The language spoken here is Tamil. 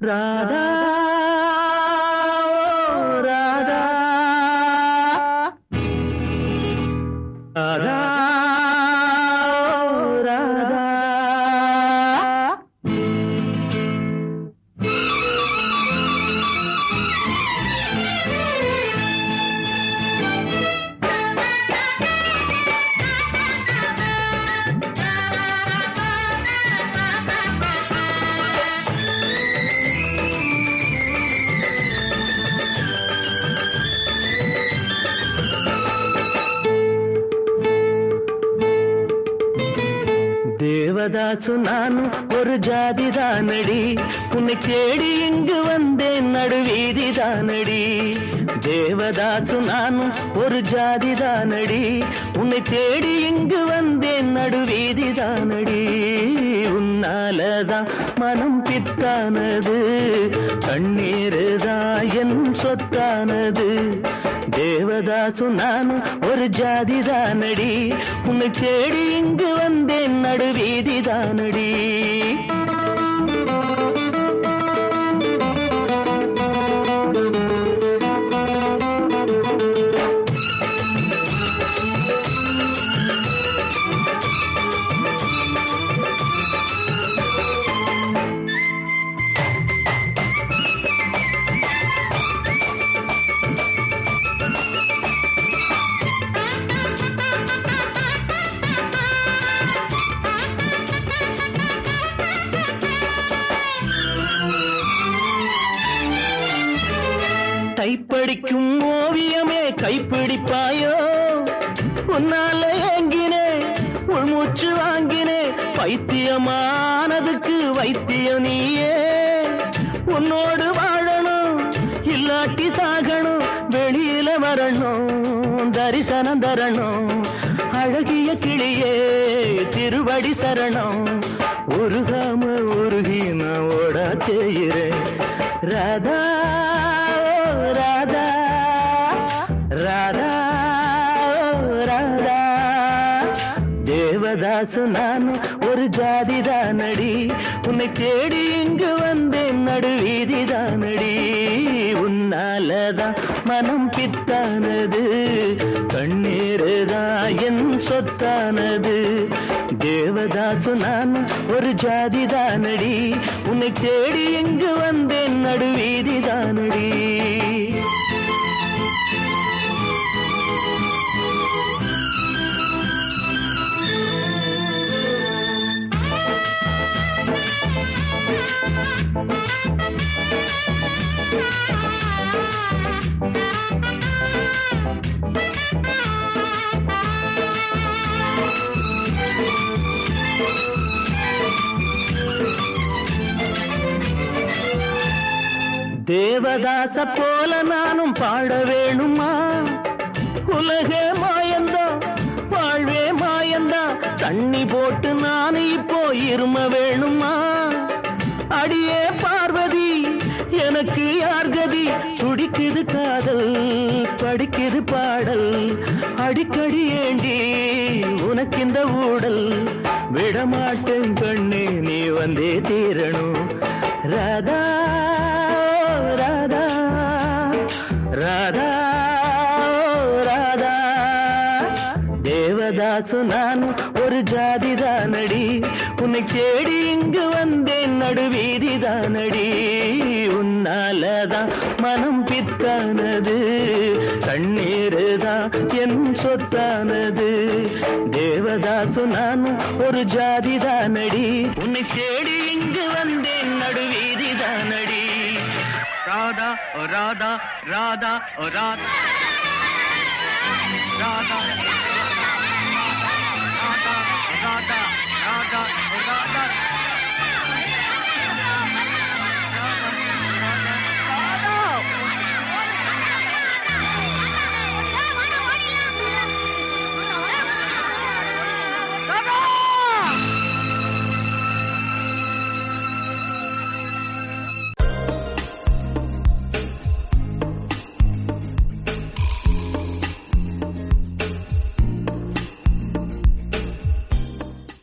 ராதா ஓ ராதா ராதா ஓ ராதா தேவதாசு நானும் ஒரு ஜாதி தானடி உன்னை தேடி இங்கு வந்தேன் நடுவீதி தானடி தேவதாசு நானும் ஒரு ஜாதி தானடி உன்னை தேடி இங்கு வந்தேன் நடுவீதி தானடி உன்னாலதான் மனம் பித்தானது கண்ணீருதான் என் சொத்தானது தேவதாசு நானும் ஒரு ஜாதி தானடி உன்னை தேடி இங்கு வந்தேன் நடுவீதி தானடி டைப்படிக்கும் ஓவியமே கைப்பிடிப்பாயோ உன்னால ஏங்கினே உள்மூச்சு வாங்கினே பைத்தியமானதுக்கு வைத்தியம் நீயே உன்னோடு வாழணும் இல்லாட்டி சாகணும் வெளியில வரணும் தரிசனம் தரணும் அழகிய கிளியே திருவடி சரணம் உருகாம உருகி நான் ஓடா செய்கிறேன் ராதா ஓ ராதா ராதா ஓ ராதா தேவதாசு நானும் ஒரு ஜாதி தானடி உன்னை தேடி இங்கு வந்தேன் நடுவீதி தானடி உன்னாலதான் மனம் பித்தானது கண்ணீருதான் என் சொத்தானது தேவதாசு நானும் ஒரு ஜாதி தானடி உன்னை தேடி இங்கு வந்தேன் நடுவீதி தானடி தேவதாச போல நானும் பாட வேணுமா உலகே மாயந்தா வாழ்வே மாயந்தா தண்ணி போட்டு நான் இப்போ இரும வேணுமா அடியே பார்வதி எனக்கு யார் கதி துடிக்குது காதல் படிக்குது பாடல் அடிக்கடி ஏண்டி உனக்கு இந்த ஊடல் விடமாட்டேன் கண்ணே நீ வந்தே தீரணும் ராதா ராதா ராதா ராதா தேவதாசு நான் ஒரு ஜாதி தானடி உன்னை தேடி இங்கு வந்தேன் நடுவீதி தானடி உன்னாலதான் மனம் பித்தானது கண்ணீருதான் என் சொத்தானது தேவதாசு நான் ஒரு ஜாதி தானடி உன்னை தேடி இங்கு வந்தேன் நடுவீதி தானடி ராதா ஓ ராதா ராதா ஓ ராதா ராதா